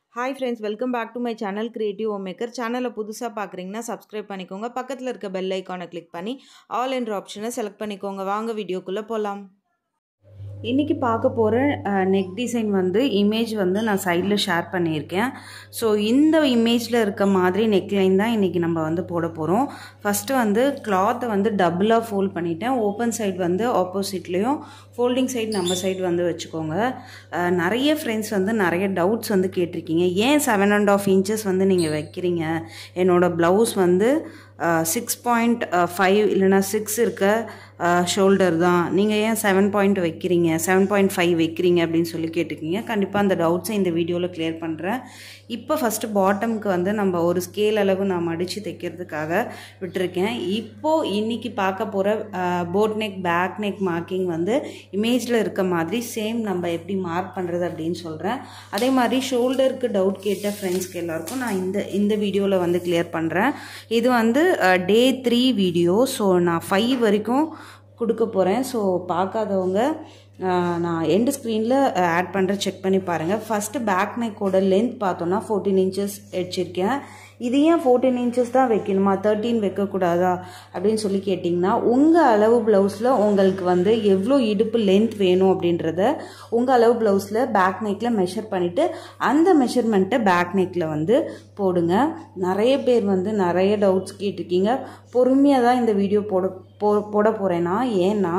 hi friends welcome back to my channel creative home maker சேனலை புதுசாக பார்க்குறீங்கன்னா subscribe பண்ணிக்கோங்க பக்கத்தில் இருக்க பெல் ஐக்கானை கிளிக் பண்ணி ஆல் என்ற ஆப்ஷனை செலக்ட் பண்ணிக்கோங்க வாங்க வீடியோக்குள்ளே போகலாம் இன்றைக்கி பார்க்க போகிற நெக் டிசைன் வந்து இமேஜ் வந்து நான் சைடில் ஷேர் பண்ணியிருக்கேன் ஸோ இந்த இமேஜில் இருக்க மாதிரி நெக்லைன் தான் இன்றைக்கி நம்ம வந்து போட போகிறோம் ஃபஸ்ட்டு வந்து கிளாத்தை வந்து டபுளாக ஃபோல்ட் பண்ணிட்டேன் ஓப்பன் சைடு வந்து ஆப்போசிட்லேயும் ஃபோல்டிங் சைடு நம்ம சைடு வந்து வச்சுக்கோங்க அஹ், நிறைய ஃப்ரெண்ட்ஸ் வந்து நிறைய டவுட்ஸ் வந்து கேட்டிருக்கீங்க ஏன் செவன் அண்ட் ஆஃப் இன்ச்சஸ் வந்து நீங்கள் வைக்கிறீங்க என்னோடய ப்ளவுஸ் வந்து சிக்ஸ் பாயிண்ட் ஃபைவ் இல்லைனா சிக்ஸ் இருக்க ஷோல்டர் தான் நீங்கள் ஏன் செவன் பாயிண்ட் வைக்கிறீங்க செவன் பாயிண்ட் ஃபைவ் வைக்கிறீங்க அப்படின்னு சொல்லி கேட்டிருக்கீங்க கண்டிப்பாக அந்த டவுட்ஸை இந்த வீடியோவில் கிளியர் பண்ணுறேன் இப்போ ஃபஸ்ட்டு பாட்டம்க்கு வந்து நம்ம ஒரு ஸ்கேல் அளவு நான் மடித்து தைக்கிறதுக்காக விட்டுருக்கேன் இப்போது இன்றைக்கி பார்க்க போகிற boat neck back neck marking வந்து இமேஜில் இருக்க மாதிரி சேம் நம்ம எப்படி மார்க் பண்ணுறது அப்படின்னு சொல்கிறேன் அதே மாதிரி ஷோல்டருக்கு டவுட் கேட்ட ஃப்ரெண்ட்ஸ்க்கு எல்லாருக்கும் நான் இந்த இந்த வீடியோவில் வந்து கிளியர் பண்ணுறேன் இது வந்து டே த்ரீ வீடியோ ஸோ நான் ஃபைவ் வரைக்கும் கொடுக்க போகிறேன் ஸோ பார்க்காதவங்க அஹ், நான் எண்டு ஸ்க்ரீனில் ஆட் பண்ணுற செக் பண்ணி பாருங்கள் ஃபஸ்ட்டு பேக் நெக்கோட லென்த் பார்த்தோன்னா ஃபோர்டீன் இன்ச்சஸ் வச்சுருக்கேன் இது ஏன் ஃபோர்டீன் இன்ச்சஸ் தான் வைக்கணுமா தேர்ட்டீன் வைக்கக்கூடாதா அப்படின்னு சொல்லி கேட்டிங்கன்னா உங்கள் அளவு ப்ளவுஸில் உங்களுக்கு வந்து எவ்வளோ இடுப்பு லென்த் வேணும் அப்படின்றத உங்கள் அளவு ப்ளவுஸில் பேக் நெக்கில் மெஷர் பண்ணிவிட்டு அந்த மெஷர்மெண்ட்டை பேக் நெக்கில் வந்து போடுங்க நிறைய பேர் வந்து நிறைய டவுட்ஸ் கேட்டிருக்கீங்க பொறுமையாக தான் இந்த வீடியோ போட போ போட போகிறேன்னா ஏன்னா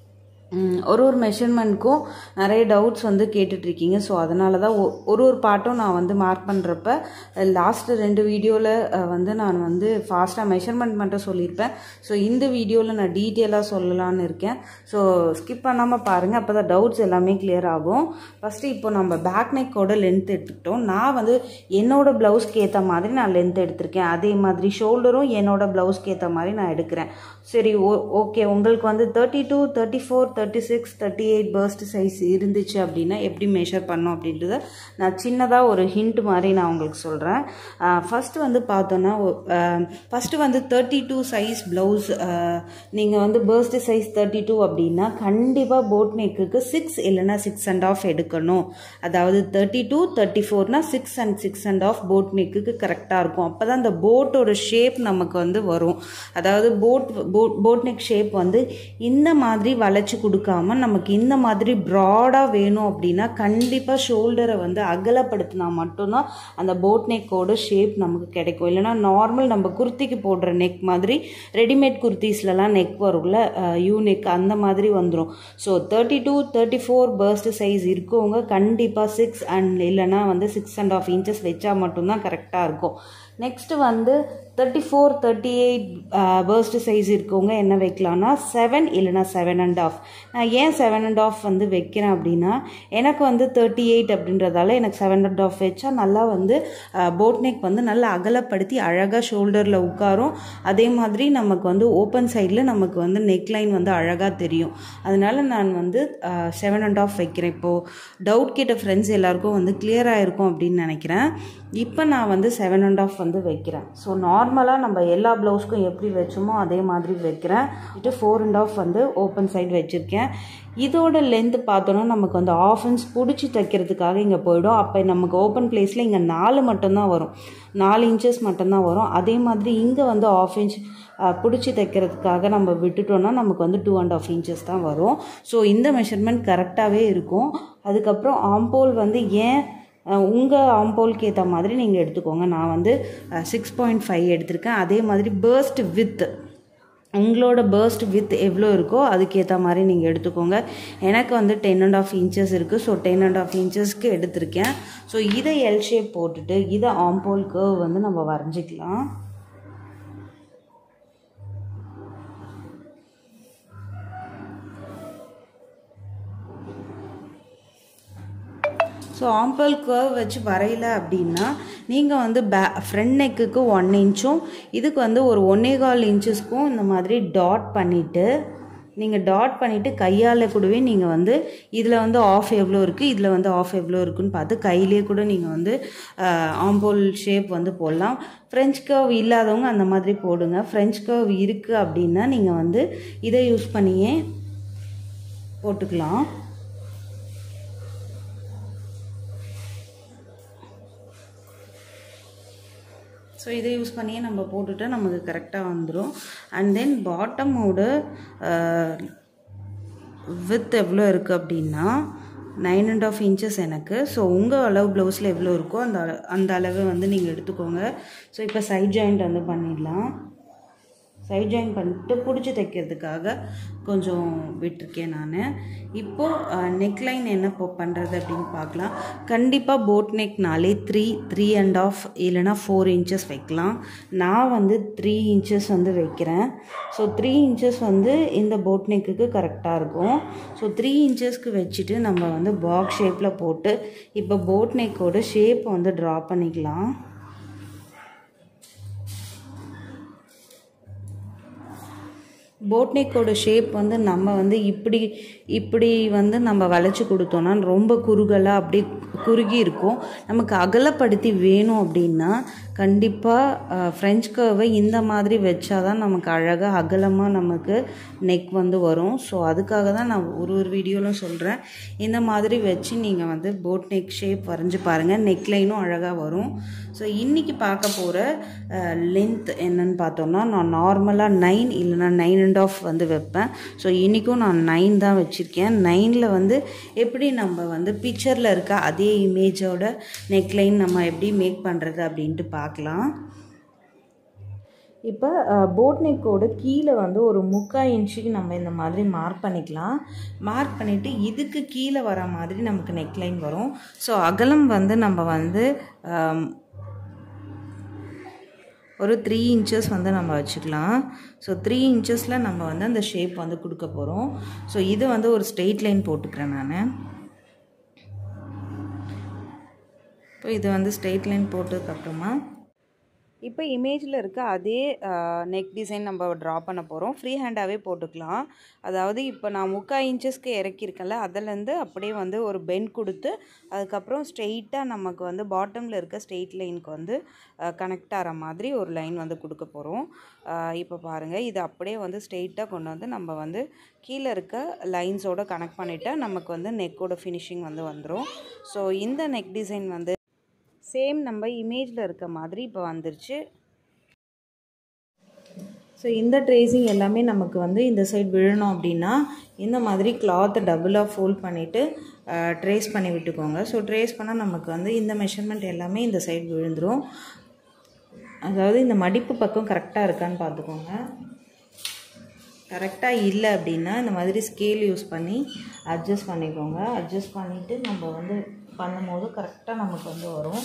ம், ஒரு ஒரு மெஷர்மெண்ட்க்கும் நிறைய டவுட்ஸ் வந்து கேட்டுட்ருக்கீங்க ஸோ அதனால தான் ஒ- ஒரு ஒரு பாட்டும் நான் வந்து மார்க் பண்ணுறப்ப லாஸ்ட்டு ரெண்டு வீடியோவில் வந்து நான் வந்து ஃபாஸ்ட்டாக மெஷர்மெண்ட் மட்டும் சொல்லியிருப்பேன் ஸோ இந்த வீடியோவில் நான் டீட்டெயிலாக சொல்லலான்னு இருக்கேன் ஸோ ஸ்கிப் பண்ணாமல் பாருங்கள் அப்போ தான் டவுட்ஸ் எல்லாமே clear ஆகும் ஃபஸ்ட்டு இப்போ நம்ம பேக் நெக்கோட லென்த் எடுத்துக்கிட்டோம் நான் வந்து என்னோட ப்ளவுஸ்க்கு ஏற்ற மாதிரி நான் லென்த் எடுத்திருக்கேன் அதே மாதிரி ஷோல்டரும் என்னோட ப்ளவுஸ்க்கு ஏற்ற மாதிரி நான் எடுக்கிறேன் சரி ஓ ஓகே உங்களுக்கு வந்து thirty two thirty four thirty six thirty eight bust size இருந்துச்சு அப்படின்னா எப்படி மெஷர் பண்ணோம் அப்படின்றத நான் சின்னதாக ஒரு ஹிண்ட் மாதிரி நான் உங்களுக்கு சொல்கிறேன் ஃபஸ்ட்டு வந்து பார்த்தோன்னா ஃபஸ்ட்டு வந்து தேர்ட்டி டூ சைஸ் ப்ளவுஸ் நீங்கள் வந்து பர்ஸ்ட் சைஸ் தேர்ட்டி டூ அப்படின்னா கண்டிப்பாக போட் நெக்குக்கு சிக்ஸ் இல்லைன்னா சிக்ஸ் அண்ட் ஆஃப் எடுக்கணும் அதாவது தேர்ட்டி டூ தேர்ட்டி ஃபோர்னா six and six and half boat நெக்குக்கு கரெக்டாக இருக்கும் அப்போ தான் அந்த போட்டோட ஷேப் நமக்கு வந்து வரும் அதாவது boat boat boat neck shape வந்து இந்த மாதிரி வளைச்சி கொடுக்காம நமக்கு இந்த மாதிரி ப்ராடாக வேணும் அப்படின்னா கண்டிப்பாக ஷோல்டரை வந்து அகலப்படுத்தினா மட்டும்தான் அந்த போட் நெக்கோட ஷேப் நமக்கு கிடைக்கும் இல்லைன்னா நார்மல் நம்ம குர்த்திக்கு போடுற நெக் மாதிரி ரெடிமேட் குர்த்திஸ்லலாம் நெக் வரும்ல யூ நெக் அந்த மாதிரி வந்துடும் so thirty two thirty four bust size இருக்கவங்க கண்டிப்பாக சிக்ஸ் அண்ட் இல்லைன்னா வந்து சிக்ஸ் அண்ட் ஆஃப் இன்ச்சஸ் வச்சா மட்டும்தான் கரெக்டாக இருக்கும் நெக்ஸ்ட் வந்து thirty four thirty eight bust size இருக்கவங்க என்ன வைக்கலாம்னா செவன் இல்லைனா செவன் அண்ட் ஆஃப் நான் ஏன் செவன் அண்ட் ஆஃப் வந்து வைக்கிறேன் அப்படின்னா எனக்கு வந்து தேர்ட்டி எயிட் அப்படின்றதால எனக்கு செவன் அண்ட் ஆஃப் வச்சா நல்லா வந்து போட் நெக் வந்து நல்லா அகலப்படுத்தி அழகாக ஷோல்டரில் உட்காரும் அதே மாதிரி நமக்கு வந்து ஓப்பன் சைடில் நமக்கு வந்து நெக் லைன் வந்து அழகாக தெரியும் அதனால நான் வந்து செவன் அண்ட் ஆஃப் வைக்கிறேன் இப்போது டவுட் கேட்ட ஃப்ரெண்ட்ஸ் எல்லாருக்கும் வந்து கிளியர் ஆயிருக்கும் அப்படின்னு நினைக்கிறேன் இப்போ நான் வந்து செவன் அண்ட் ஆஃப் வந்து வைக்கிறேன் ஸோ நார்மலாக நம்ம எல்லா ப்ளவுஸ்க்கும் எப்படி வச்சோமோ அதே மாதிரி வைக்கிறேன் இது ஃபோர் அண்ட் ஆஃப் வந்து ஓப்பன் சைடு வச்சுருக்கேன் இதோட லென்த் பார்த்தோன்னா நமக்கு வந்து ஆஃப் இன்ச் பிடிச்சி தைக்கிறதுக்காக இங்கே போயிடும் அப்போ நமக்கு ஓப்பன் பிளேஸில் இங்கே நாலு மட்டும்தான் வரும் நாலு இன்ச்சஸ் மட்டும்தான் வரும் அதே மாதிரி இங்கே வந்து ஆஃப் இன்ச் பிடிச்சி தைக்கிறதுக்காக நம்ம விட்டுட்டோம்னா நமக்கு வந்து டூ அண்ட் ஆஃப் இன்ச்சஸ் தான் வரும் ஸோ இந்த மெஷர்மெண்ட் கரெக்டாகவே இருக்கும் அதுக்கப்புறம் ஆம்போல் வந்து ஏன் உங்கள் ஆம்போலுக்கு ஏற்ற மாதிரி நீங்கள் எடுத்துக்கோங்க நான் வந்து சிக்ஸ் பாயிண்ட் ஃபைவ் எடுத்திருக்கேன் அதே மாதிரி பேர்ஸ்ட் வித் உங்களோட பேர்ஸ்ட் வித் எவ்வளோ இருக்கோ அதுக்கேற்ற மாதிரி நீங்கள் எடுத்துக்கோங்க எனக்கு வந்து டென் அண்ட் ஆஃப் இன்ச்சஸ் இருக்குது ஸோ டென் அண்ட் ஆஃப் இன்ச்சஸ்க்கு எடுத்திருக்கேன் ஸோ இதை எல் ஷேப் போட்டுட்டு இதை ஆம்போல் கர்வ் வந்து நம்ம வரைஞ்சிக்கலாம் ஸோ ஆம்பல் கர்வ் வச்சு வரையல அப்படின்னா நீங்கள் வந்து பே ஃப்ரண்ட் நெக்குக்கு ஒன் இன்ச்சும் இதுக்கு வந்து ஒரு ஒன்னே கால் இன்ச்சஸ்க்கும் இந்த மாதிரி டாட் பண்ணிவிட்டு நீங்கள் டாட் பண்ணிவிட்டு கையால் கூடவே நீங்கள் வந்து இதில் வந்து ஆஃப் எவ்வளோ இருக்குது இதில் வந்து ஆஃப் எவ்வளோ இருக்குன்னு பார்த்து கையிலே கூட நீங்கள் வந்து ஆம்போல் ஷேப் வந்து போடலாம் ஃப்ரெஞ்ச் கர்வ் இல்லாதவங்க அந்த மாதிரி போடுங்க ஃப்ரெஞ்ச் கர்வ் இருக்குது அப்படின்னா நீங்கள் வந்து இதை யூஸ் பண்ணியே போட்டுக்கலாம் ஸோ இதை யூஸ் பண்ணியே நம்ம போட்டுட்டு நமக்கு கரெக்டாக வந்துடும் அண்ட் தென் பாட்டமோட வித் எவ்வளோ இருக்குது அப்படின்னா நைன் அண்ட் ஆஃப் இன்ச்சஸ் எனக்கு ஸோ உங்கள் அளவு ப்ளவுஸில் எவ்வளோ இருக்கோ அந்த அந்த அளவு வந்து நீங்கள் எடுத்துக்கோங்க ஸோ இப்போ சைட் ஜாயிண்ட் வந்து பண்ணிடலாம் சைட் ஜாயின் பண்ணிட்டு பிடிச்சி தைக்கிறதுக்காக கொஞ்சம் விட்டுருக்கேன் நான் இப்போது நெக்லைன் என்ன இப்போ பண்ணுறது அப்படின்னு பார்க்கலாம் கண்டிப்பாக போட் நெக்னாலே த்ரீ த்ரீ அண்ட் ஆஃப் இல்லைனா ஃபோர் இன்ச்சஸ் வைக்கலாம் நான் வந்து த்ரீ இன்ச்சஸ் வந்து வைக்கிறேன் ஸோ த்ரீ இன்ச்சஸ் வந்து இந்த போட் நெக்குக்கு கரெக்டாக இருக்கும் ஸோ த்ரீ இன்ச்சஸ்க்கு வச்சுட்டு நம்ம வந்து பாக்ஸ் ஷேப்பில் போட்டு இப்போ போட் நெக்கோட ஷேப் வந்து ட்ரா பண்ணிக்கலாம் போட்னேக்கோட ஷேப் வந்து நம்ம வந்து இப்படி இப்படி வந்து நம்ம வளைச்சி கொடுத்தோன்னா ரொம்ப குறுகலாக அப்படி குறுகி இருக்கும் நமக்கு அகலப்படுத்தி வேணும் அப்படின்னா கண்டிப்பாக ஃப்ரெஞ்ச் கர்வை இந்த மாதிரி வச்சா தான் நமக்கு அழகாக அகலமாக நமக்கு நெக் வந்து வரும் ஸோ அதுக்காக தான் நான் ஒரு ஒரு வீடியோவில் சொல்கிறேன் இந்த மாதிரி வச்சு நீங்கள் வந்து போட் நெக் ஷேப் வரைஞ்சி பாருங்கள் நெக்லைனும் அழகாக வரும் ஸோ இன்றைக்கி பார்க்க போகிற லென்த் என்னன்னு பார்த்தோம்னா நான் நார்மலாக நைன் இல்லைனா நைன் அண்ட் ஆஃப் வந்து வைப்பேன் ஸோ இன்றைக்கும் நான் நைன் தான் வச்சுருக்கேன் நைனில் வந்து எப்படி நம்ம வந்து பிக்சரில் இருக்க அதே இமேஜோட நெக்லைன் நம்ம எப்படி மேக் பண்ணுறது அப்படின்ட்டு பார்க்கலாம் இப்போ போட் நெக்கோட கீழே வந்து ஒரு முக்கால் இன்ச்சுக்கு நம்ம இந்த மாதிரி மார்க் பண்ணிக்கலாம் மார்க் பண்ணிவிட்டு இதுக்கு கீழே வர மாதிரி நமக்கு நெக்லைன் வரும் ஸோ அகலம் வந்து நம்ம வந்து ஒரு த்ரீ இன்ச்சஸ் வந்து நம்ம வச்சுக்கலாம் ஸோ த்ரீ இன்ச்சஸில் நம்ம வந்து அந்த ஷேப் வந்து கொடுக்க போகிறோம் ஸோ இது வந்து ஒரு ஸ்ட்ரெயிட் லைன் போட்டுக்கிறேன் நான் இப்போ இது வந்து ஸ்ட்ரெயிட் லைன் போட்டதுக்கப்புறமா இப்போ இமேஜில் இருக்க அதே நெக் டிசைன் நம்ம ட்ரா பண்ண போகிறோம் ஃப்ரீ ஹேண்டாகவே போட்டுக்கலாம் அதாவது இப்போ நான் முக்கால் இன்ச்சஸ்க்கு இறக்கியிருக்கேன்ல அதிலேருந்து அப்படியே வந்து ஒரு பெண்ட் கொடுத்து அதுக்கப்புறம் ஸ்ட்ரெயிட்டாக நமக்கு வந்து பாட்டமில் இருக்க ஸ்ட்ரெயிட் லைனுக்கு வந்து கனெக்ட் ஆகிற மாதிரி ஒரு லைன் வந்து கொடுக்க போகிறோம் இப்போ பாருங்கள் இது அப்படியே வந்து ஸ்ட்ரெயிட்டாக கொண்டு வந்து நம்ம வந்து கீழே இருக்க லைன்ஸோடு கனெக்ட் பண்ணிவிட்டா நமக்கு வந்து நெக்கோட ஃபினிஷிங் வந்து வந்துடும் ஸோ இந்த நெக் டிசைன் வந்து சேம் நம்ம இமேஜில் இருக்க மாதிரி இப்போ வந்துருச்சு ஸோ இந்த ட்ரேசிங் எல்லாமே நமக்கு வந்து இந்த சைடு விழணும் அப்படின்னா இந்த மாதிரி கிளாத்தை டபுளாக ஃபோல்ட் பண்ணிவிட்டு ட்ரேஸ் பண்ணி விட்டுக்கோங்க ஸோ ட்ரேஸ் பண்ணால் நமக்கு வந்து இந்த மெஷர்மெண்ட் எல்லாமே இந்த சைடு விழுந்துடும் அதாவது இந்த மடிப்பு பக்கம் கரெக்டாக இருக்கான்னு பார்த்துக்கோங்க கரெக்டாக இல்லை அப்படின்னா இந்த மாதிரி ஸ்கேல் யூஸ் பண்ணி அட்ஜஸ்ட் பண்ணிக்கோங்க அட்ஜஸ்ட் பண்ணிவிட்டு நம்ம வந்து பண்ணும்போது கரெக்டாக நமக்கு வந்து வரும்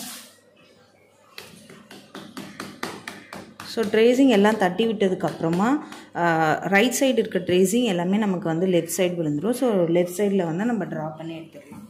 ஸோ ட்ரேசிங் எல்லாம் தட்டி விட்டதுக்கப்புறமா ரைட் சைடு இருக்க ட்ரேசிங் எல்லாமே நமக்கு வந்து லெஃப்ட் சைடு விழுந்துடும் ஸோ லெஃப்ட் சைடில் வந்து நம்ம ட்ரா பண்ணி எடுத்துக்கலாம்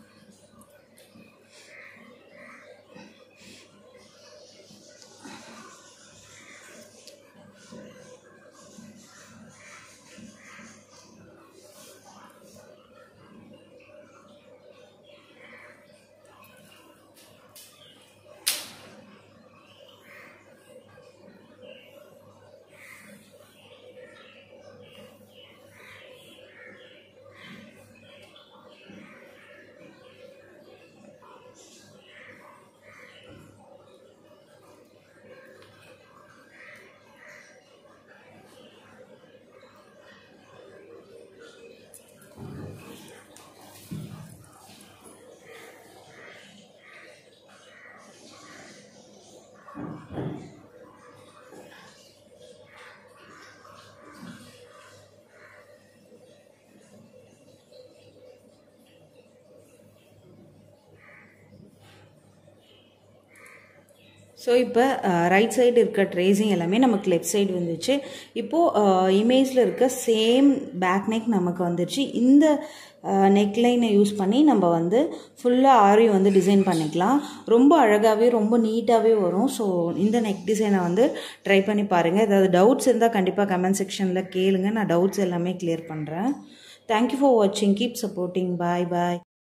ஸோ இப்போ ரைட் சைடு இருக்க ட்ரேசிங் எல்லாமே நமக்கு லெஃப்ட் சைடு வந்துச்சு இப்போது இமேஜில் இருக்க சேம் பேக் நெக் நமக்கு வந்துச்சு இந்த நெக்லைனை யூஸ் பண்ணி நம்ம வந்து ஃபுல்லாக ஆரி வந்து டிசைன் பண்ணிக்கலாம் ரொம்ப அழகாகவே ரொம்ப நீட்டாகவே வரும் ஸோ இந்த நெக் டிசைனை வந்து ட்ரை பண்ணி பாருங்கள் ஏதாவது டவுட்ஸ் இருந்தால் கண்டிப்பாக கமெண்ட் செக்ஷனில் கேளுங்க நான் டவுட்ஸ் எல்லாமே கிளியர் பண்ணுறேன் தேங்க்யூ ஃபார் வாட்சிங் கீப் சப்போர்ட்டிங் பாய் பாய்